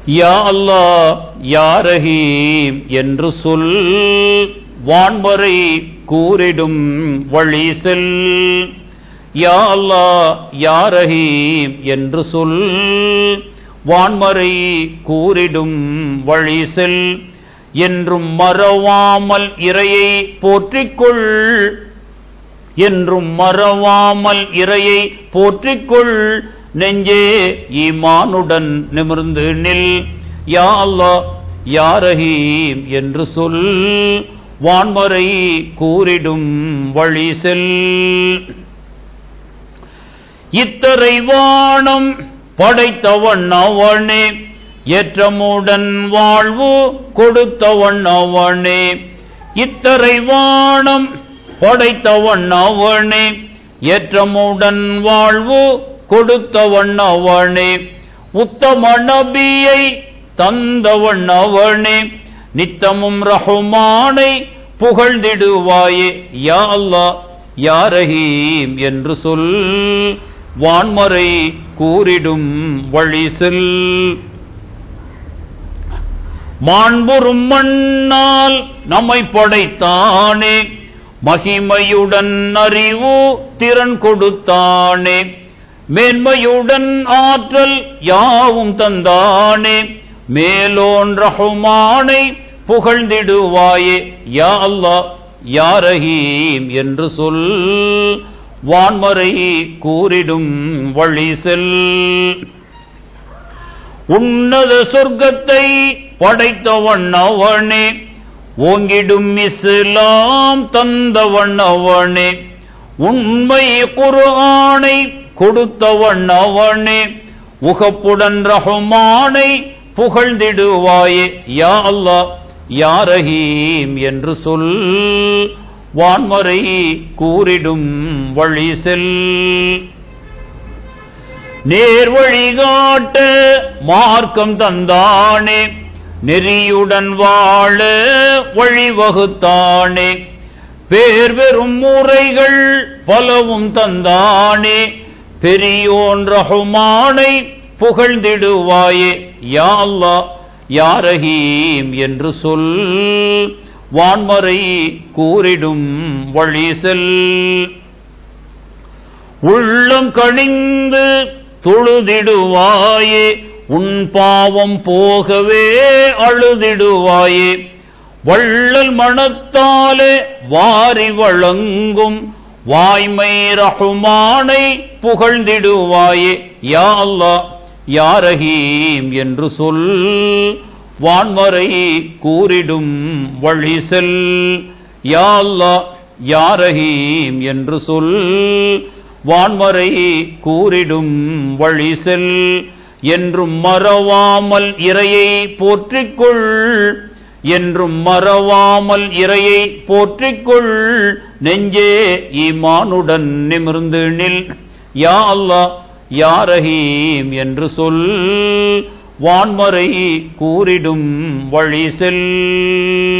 யா அல்லாஹ் யா ரஹீம் என்று சொல் வான்வரை கூறிடும் வழி செல் யா அல்லாஹ் யா ரஹீம் என்று சொல் வான்மறை கூறிடும் வழி செல் என்றும் மறவாமல் இறையை போற்றிக்கொள் என்றும் மறவாமல் இறையை போற்றிக்கொள் நெஞ்சே ஈமானுடன் நிமிர்ந்து நில் யா அல்லாஹ் யா ரஹீம் என்று சொல் வான்மறை கூறிடும் வழி செல் இத்தரை வானம் படைத்தவன் அவனே ஏற்றமுடன் வாழ்வு கொடுத்தவன் அவனே இத்தரை வானம் படைத்தவன் அவனே ஏற்றமுடன் வாழ்வு கொடுத்தவன் அவனே உத்தம நபியை தந்தவன் அவனே நித்தமும் ரஹுமானை புகழ்ந்திடுவாயே யா அல்லாஹ் யா ரஹீம் என்று சொல் வான்மறை கூறிடும் வழி செல் மாண்புறும் மண்ணால் நம்மை படைத்தானே மகிமையுடன் அறிவு திறன் கொடுத்தானே மேன்மையுடன் ஆற்றல் யாவும் தந்தானே மேலோன் ரஹுமானை புகழ்ந்திடுவாயே யா அல்லாஹ் யா ரஹீம் என்று சொல் வான்மறை கூறிடும் வழி செல் உன்னத சொர்க்கத்தை படைத்தவன் அவனே ஓங்கிடும் இஸ்லாம் தந்தவன் அவனே உண்மை குர்ஆனை கொடுத்தவன் அவனே உகப்புடன் ரஹ்மானை புகழ்ந்திடுவாயே யா அல்லாஹ் யா ரஹீம் என்று சொல் வான்மறை கூறிடும் வழி செல் நேர் வழிகாட்ட மார்க்கம் தந்தானே நெறியுடன் வாழ வழிவகுத்தானே பேர் பெறும் முறைகள் பலவும் தந்தானே பெரியோன் ரஹுமானை புகழ்ந்திடுவாயே யா அல்லாஹ் யா ரஹீம் என்று சொல் வான்மறை கூறிடும் வழி செல் உள்ளம் கணிந்து தொழுதிடுவாயே உன் பாவம் போகவே அழுதிடுவாயே வள்ளல் மனத்தாலே வாரி வழங்கும் வாய்மை ரஹுமானை புகழ்ந்திடுவாயே யா அல்லாஹ் யா ரஹீம் என்று சொல் வான்மறை கூறிடும் வழி செல் யா அல்லாஹ் யா ரஹீம் என்று சொல் வான்மறை கூறிடும் வழி செல் என்றும் மறவாமல் இறையை போற்றிக்கொள் என்றும் மறவாமல் இறையை போற்றிக்கொள் நெஞ்சே ஈமானுடன் நிமிர்ந்து நில் யா அல்லாஹ் யா ரஹீம் என்று சொல் வான்மறை கூறிடும் வழி செல்